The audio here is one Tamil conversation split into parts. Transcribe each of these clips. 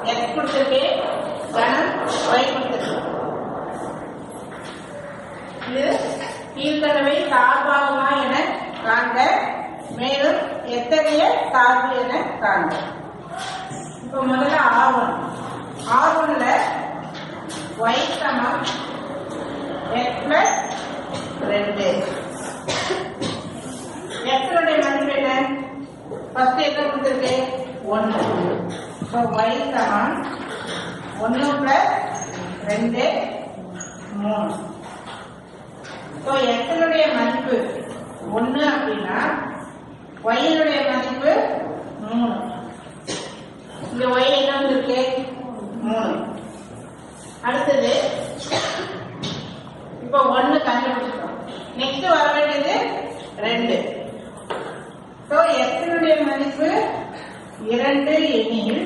எக்ஸ் கொடுத்துருக்கு கணம் ஒய் கொடுத்துருக்கு இது கீழ்கணவை சார்பாகுமா என காண்க மேலும் எத்தகைய சார்பு என காண்க இப்போ முதல்ல ஆர் ஒன் ஆர் ஒன்ல ஒய் சமம் எக்ஸ் பிளஸ் ரெண்டு எக்ஸனுடைய மதிப்பு என்ன ஃபர்ஸ்ட் என்ன கொடுத்துருக்கு ஒன்று ஸோ ஒய் சமம் ஒன்று பிளஸ் ரெண்டு மூணு ஸோ எக்ஸனுடைய மதிப்பு ஒன்று அப்படின்னா ஒய்யினுடைய மதிப்பு மூணு இங்க ஒய் என்ன வந்திருக்கு மூணு அடுத்தது இப்போ ஒன்று கண்டுபிடிச்சிட்டோம் நெக்ஸ்ட் வர வேண்டியது ரெண்டு ஸோ எக்ஸனுடைய மதிப்பு இரண்டு எனில்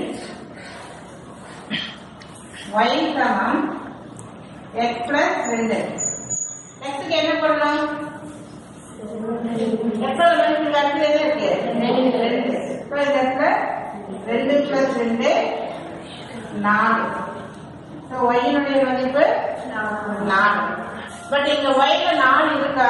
ஒய் சமம் எக்ஸ் பிளஸ் ரெண்டு எக்ஸுக்கு என்ன பண்ணலாம் எத்தனை மதிப்பு கருத்துல இருக்கு ரெண்டு இப்போ இந்த இடத்துல ரெண்டு பிளஸ் ரெண்டு நாலு ஸோ ஒய்யினுடைய மதிப்பு நாலு பட் இங்க ஒய்ல நாலு இருக்கா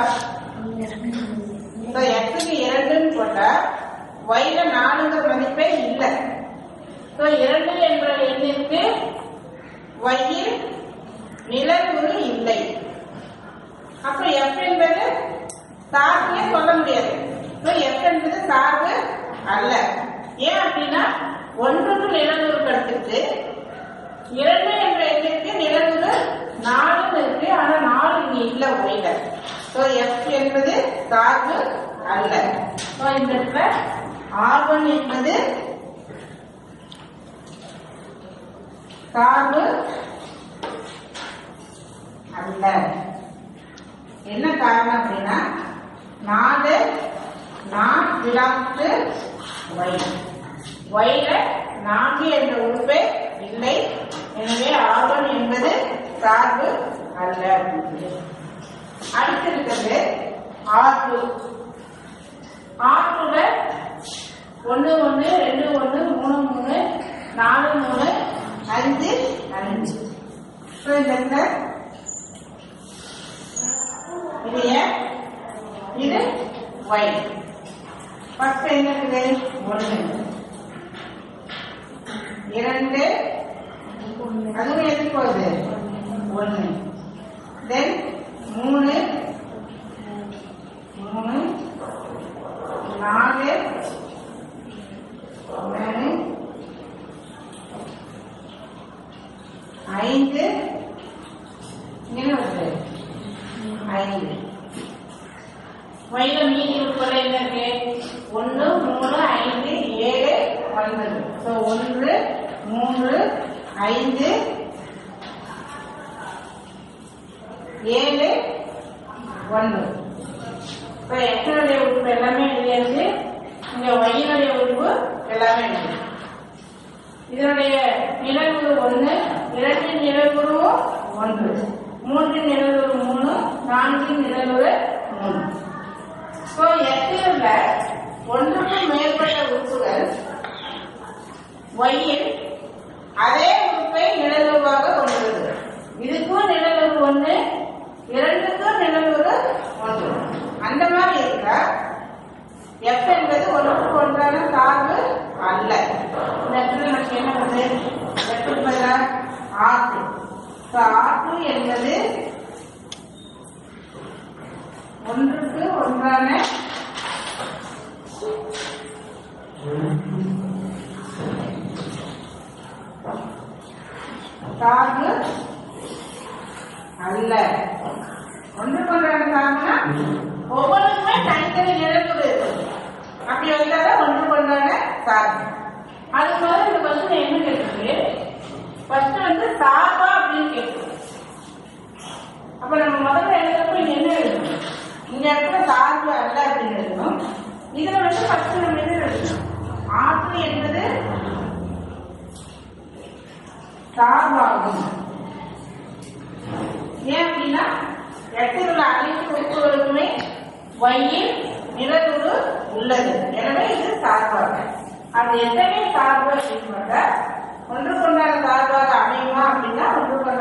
ஸோ எக்ஸுக்கு இரண்டுன்னு போட்டா ஒய்ல நாலுங்கிற மதிப்பே இல்லை ஸோ இரண்டு என்ற எண்ணிற்கு ஒய்யில் நிலவுரு இல்லை அப்ப எஃப் என்பது சார்பே சொல்ல முடியாது ஸோ எஃப் என்பது சார்பு அல்ல ஏன் அப்படின்னா ஒன்றுக்கு நிலவுரு கிடைச்சிருக்கு இரண்டு என்ற எண்ணிற்கு நிலவுரு நாலுன்னு இருக்கு ஆனா நாலு இங்க இல்ல ஒய்ல ஸோ எஃப் என்பது சார்பு அல்ல ஸோ இந்த இடத்துல ஆர் ஒன் என்பது சார்பு அல்ல என்ன காரணம் அப்படின்னா நாலு நான் பிலாங்ஸ் ஒய் ஒய்ல நான்கு என்ற உறுப்பே இல்லை எனவே ஆர்வன் என்பது சார்பு அல்ல அப்படின்னு அடுத்து இருக்கிறது ஆர் டூ ஆர் டூல ஒன்று ஒன்று ரெண்டு ஒன்று மூணு மூணு நாலு மூணு அஞ்சு அஞ்சு ஸோ இந்த இடத்துல இது X, இது Y. ஃபர்ஸ்ட் என்ன இருக்குது ஒன்று இரண்டு அதுவும் எது போகுது ஒன்று தென் மூணு மூணு நாலு மூணு ஐந்து என்ன வருது ஐந்து வயல மீதி உட்பட என்ன இருக்கு ஒன்று மூணு ஐந்து ஏழு ஒன்பது ஸோ ஒன்று மூன்று ஐந்து ஏழு ஒன்பது இப்போ எக்ஸனுடைய உறுப்பு எல்லாமே எழுதியாச்சு இங்க ஒய்யினுடைய உறுப்பு எல்லாமே எழுதி இதனுடைய நிலவுரு ஒன்று இரண்டின் நிலவுருவும் ஒன்று மூன்றின் நிலவுரு மூணு நான்கின் நிலவுரு மூணு ஸோ எட்டில் ஒன்றுக்கும் மேற்பட்ட உறுப்புகள் ஒய்யில் அதே உறுப்பை நிழலுருவாக கொண்டுள்ளது இதுக்கும் நிழலுரு ஒன்று இரண்டுக்கும் நிழலுரு ஒன்று அந்த மாதிரி இருக்கா எஃப் என்பது ஒன்றுக்கு ஒன்றான சார்பு அல்ல இந்த இடத்துல நமக்கு என்ன வருது எஃப் என்பதா R two so R two என்பது ஒன்றுக்கு ஒன்றான சார்பு அல்ல ஒன்றுக்கு ஒன்றான சார்புனா ஒவ்வொன்றுக்குமே தனித்தனி நிழல்கள் இருக்கு அப்படி வந்தாதான் ஒன்றுக்கு ஒன்றான சார்பு அது மாதிரி இந்த கொஸ்டின் என்ன கேட்டிருக்கு ஃபர்ஸ்ட் வந்து சார்பா அப்படின்னு கேட்டிருக்கு அப்ப நம்ம முதல்ல எழுதுறப்ப இங்க என்ன எழுதணும் இந்த இடத்துல சார்பு அல்ல அப்படின்னு எழுதணும் இதுல வந்து ஃபர்ஸ்ட் நம்ம என்ன எழுதணும் ஆற்று என்பது சார்பாகும் ஏன் அப்படின்னா எட்டில் உள்ள அனைத்து உறுப்புகளுக்குமே ஒய்யில் நிலவுரு உள்ளது எனவே இது சார்பாக அது எத்தனை சார்பு அப்படின்னு பார்த்தா ஒன்றுக்கொண்டான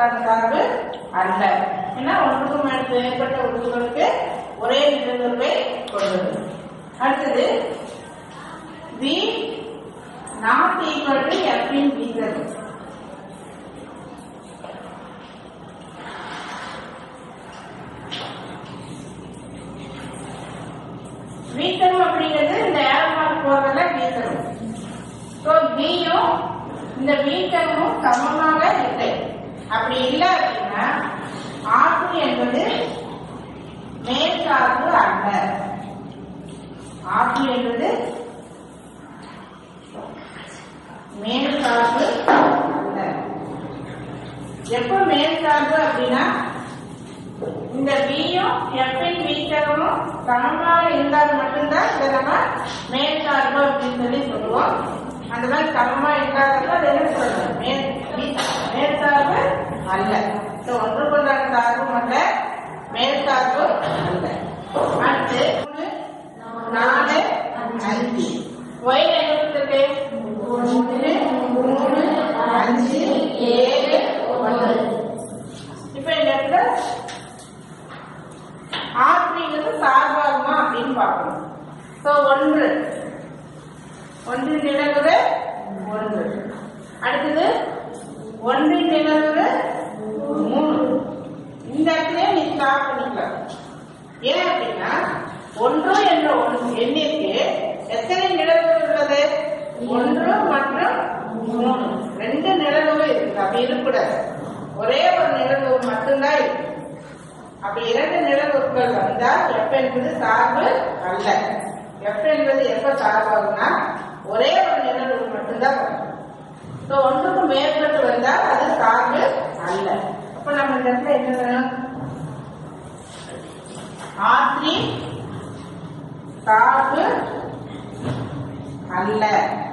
ஒன்றுக்கொண்டான சார்பு அல்ல ஏன்னா ஒன்றுக்கும் மேற்பட்ட மேற்பட்ட உறுப்புகளுக்கு ஒரே நிகழ்வுகளை கொண்டது அடுத்தது V not equal to F இன் வீசல் வீக்கரும் அப்படிங்கிறது இந்த ஏர் மார்க் போறதுல வீக்கரும் ஸோ பியும் இந்த வீக்கமும் சமமாக இல்லை அப்படி இல்லை அப்படின்னா ஆற்று என்பது மேற்சார்பு அல்ல ஆற்று என்பது மேற்சார்பு அல்ல எப்போ மேற்சார்பு அப்படின்னா இந்த பியும் எஃப்பின் வீக்கமும் சமமாக இருந்தால் மட்டும்தான் இதை நம்ம மேற்சார்பு அப்படின்னு சொல்லி சொல்லுவோம் அந்த மாதிரி சமமா இல்லாதப்ப அது என்ன சொல்றோம் மேல் வீ- மேற்சார்பு அல்ல ஸோ ஒன்றுக்குள்ளான சார்பும் அல்ல மேற்சார்பு அல்ல அடுத்து மூணு, நாலு அஞ்சு ஒய் எழுபத்தெட்டு ஒன்று மூணு அஞ்சு ஏழு ஒன்பது இப்ப இந்த இடத்துல ஆத்மீகிறது சார்பாகுமா அப்படின்னு பார்க்கணும் ஸோ ஒன்று ஒன்றின் நிலவுறு ஒன்று அடுத்தது ஒன்றின் நிலவுறு மூணு இந்த இடத்துல நீ ஸ்டாப் பண்ணிக்கலாம் ஏன் அப்படின்னா ஒன்று என்ற ஒன்று எண்ணிற்கு எத்தனை நிலவுகள் உள்ளது ஒன்று மற்றும் மூணு ரெண்டு நிலவுகள் இருக்கு அப்படி இருக்கக்கூடாது ஒரே ஒரு நிலவு மட்டும்தான் இருக்கு அப்படி இரண்டு நிலவுகள் வந்தால் எஃப் என்பது சார்பு அல்ல எஃப் என்பது எப்ப சார்பாகும்னா ஒரே ஒரு நிலவு மட்டும்தான் வரும் ஸோ ஒன்றுக்கு மேற்பட்டு வந்தால் அது சார்பு அல்ல அப்ப நம்ம இந்த இடத்துல என்ன வேணும் ஆத்ரி சார்பு அல்ல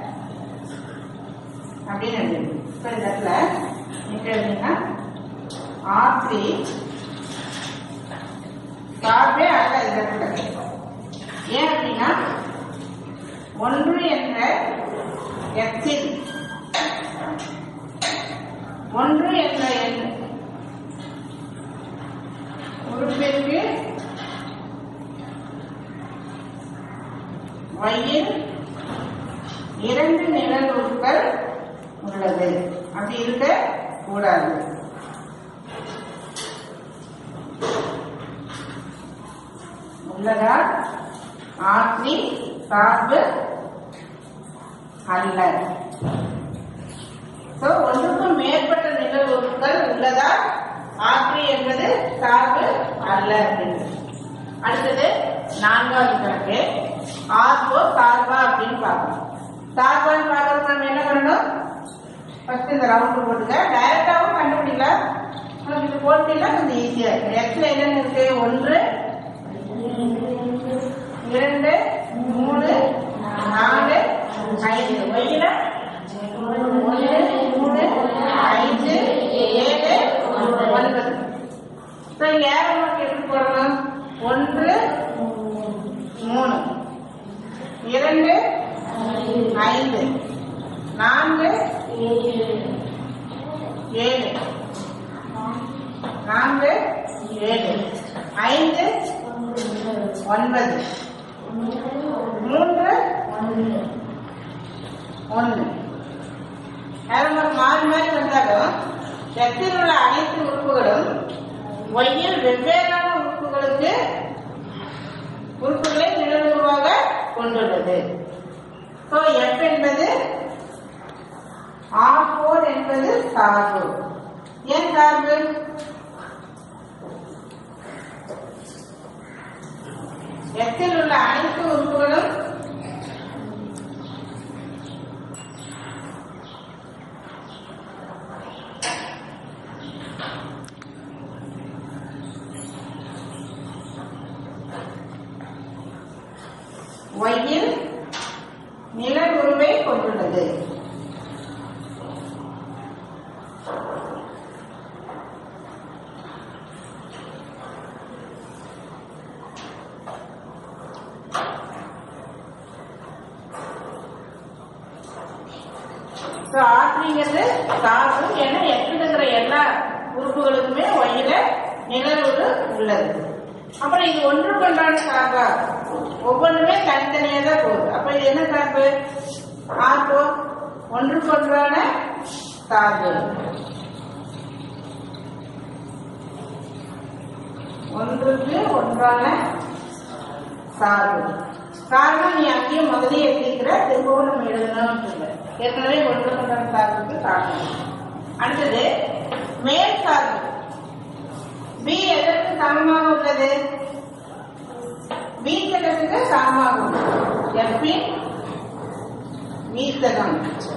அப்படின்னு எழுதிருக்கு. இப்ப இந்த இடத்துல என்ன எழுதுனா ஆத்ரி சார்பே அல்ல இந்த இடத்துல ஏன் அப்படின்னா ஒன்று என்ற எக்ஸில் ஒன்று என்ற எண் உறுப்பிற்கு வயில் இரண்டு நிழலுட்கள் உள்ளது அப்படி இருக்க கூடாது உள்ளதா ஆட்சி சார்பு அல்ல So, ஒன்றுக்கும் மேற்பட்ட நிகழ்வுகள் உள்ளதா ஆட்சி என்பது சார்பு அல்ல அப்படின்னு அடுத்தது நான்காவது கணக்கு ஆர்வோ சார்பா அப்படின்னு பார்க்கணும் சார்பான்னு பார்க்கறதுக்கு நம்ம என்ன பண்ணணும் ஃபர்ஸ்ட் இந்த ரவுண்ட் போட்டுக்க டைரக்டாவும் கண்டுபிடிக்கலாம் நமக்கு இது போட்டீங்கன்னா கொஞ்சம் ஈஸியா இருக்கும் எக்ஸ்ல என்னென்ன இருக்கு ஒன்று இரண்டு மூணு நாலு ஐந்து ஒய்யில ஒன்று மூணு ஐந்து ஏழு ஒன்பது ஸோ இங்க ஏழை நோக்கி எப்படி போடணும் ஒன்று மூணு இரண்டு ஐந்து நான்கு ஏழு நான்கு ஏழு ஐந்து ஒன்பது மூன்று ஒன்று நம்ம மாறி மாறி வந்தாலும் எத்தில் உள்ள அனைத்து உறுப்புகளும் ஒய்யில் வெவ்வேறான உறுப்புகளுக்கு உறுப்புகளை நிழலுருவாக கொண்டுள்ளது ஸோ எஃப் என்பது ஆர் ஃபோர் என்பது சார்பு ஏன் சார்பு எத்தில் உள்ள அனைத்து உறுப்புகளும் ஒய்யில் நில உருவை கொண்டுள்ளது ஸோ ஆற்றிங்கிறது சார்பு ஏன்னா எட்டுங்கிற எல்லா உறுப்புகளுக்குமே ஒயில நிழலுறு உள்ளது அப்புறம் இது ஒன்றுக்கொன்றான சார்பா ஒவ்வொன்றுமே தனித்தனியா தான் போகுது அப்ப இது என்ன சார்பு ஆர்போ ஒன்றுக்கொன்றான சார்பு ஒன்றுக்கு ஒன்றான சார்பு காரணம் நீ அங்கேயும் முதலே எழுதிக்கிற திரும்பவும் நம்ம எழுதணும்னு சொல்ல ஏற்கனவே ஒன்று கொண்டான சார்புக்கு காரணம் அடுத்தது மேல் சார்பு பி எதற்கு சமமாக உள்ளது வீத்தகத்துக்கு சமமாக உள்ளது எஃபின் வீத்தகம்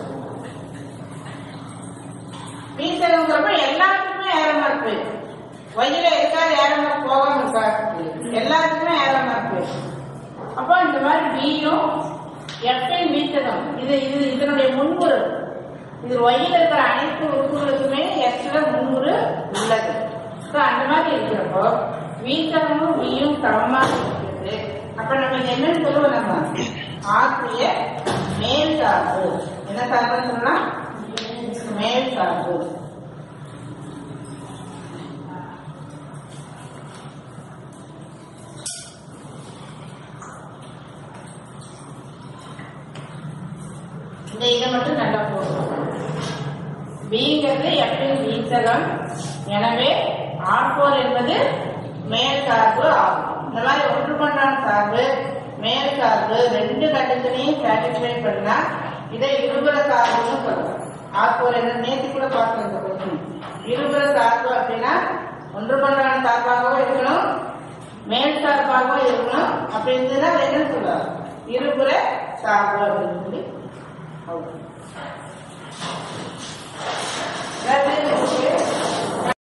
வீத்தகம்ங்கிறப்ப எல்லாத்துக்குமே ஏற மார்க் வயில இருக்காது ஏற மார்க் போகாம இருக்காது எல்லாத்துக்குமே ஏற மார்க் அப்போ இந்த மாதிரி பியும் எஃப்ஐன் வீத்தகம் இது இது இதனுடைய முன்முறு இது ஒயில இருக்கிற அனைத்து உறுப்புகளுக்குமே எக்ஸ்ல முன்முறு உள்ளது ஸோ அந்த மாதிரி இருக்கிறப்போ வீத்தகமும் பியும் சமமாக இருக்கிறது அப்ப நம்ம இது என்னன்னு சொல்லுவோம் நம்ம ஆசிரிய மேல் சார்பு என்ன சார்புன்னு சொல்லலாம் மேல் சார்பு இந்த இதை மட்டும் நல்லா போடுவோம் பிங்கிறது எப்பின் வீத்தகம் எனவே ஆர்போர் என்பது மேல் சார்பு ஆகும் இந்த மாதிரி ஒன்று கொண்டான் சார்பு மேல் சார்பு ரெண்டு கண்டிஷனையும் சாட்டிஸ்ஃபை பண்ணா இதை இருபுற சார்புன்னு சொல்றோம் ஆர்போர் என்ன நேற்று கூட பார்க்கணும் இந்த கொஸ்டின் இருபுற சார்பு அப்படின்னா ஒன்று கொண்டான சார்பாகவும் இருக்கணும் மேல் சார்பாகவும் இருக்கணும் அப்படி இருந்ததுன்னா அதை என்ன சொல்லுவாங்க இருபுற சார்பு அப்படின்னு சொல்லி அவ்வளவு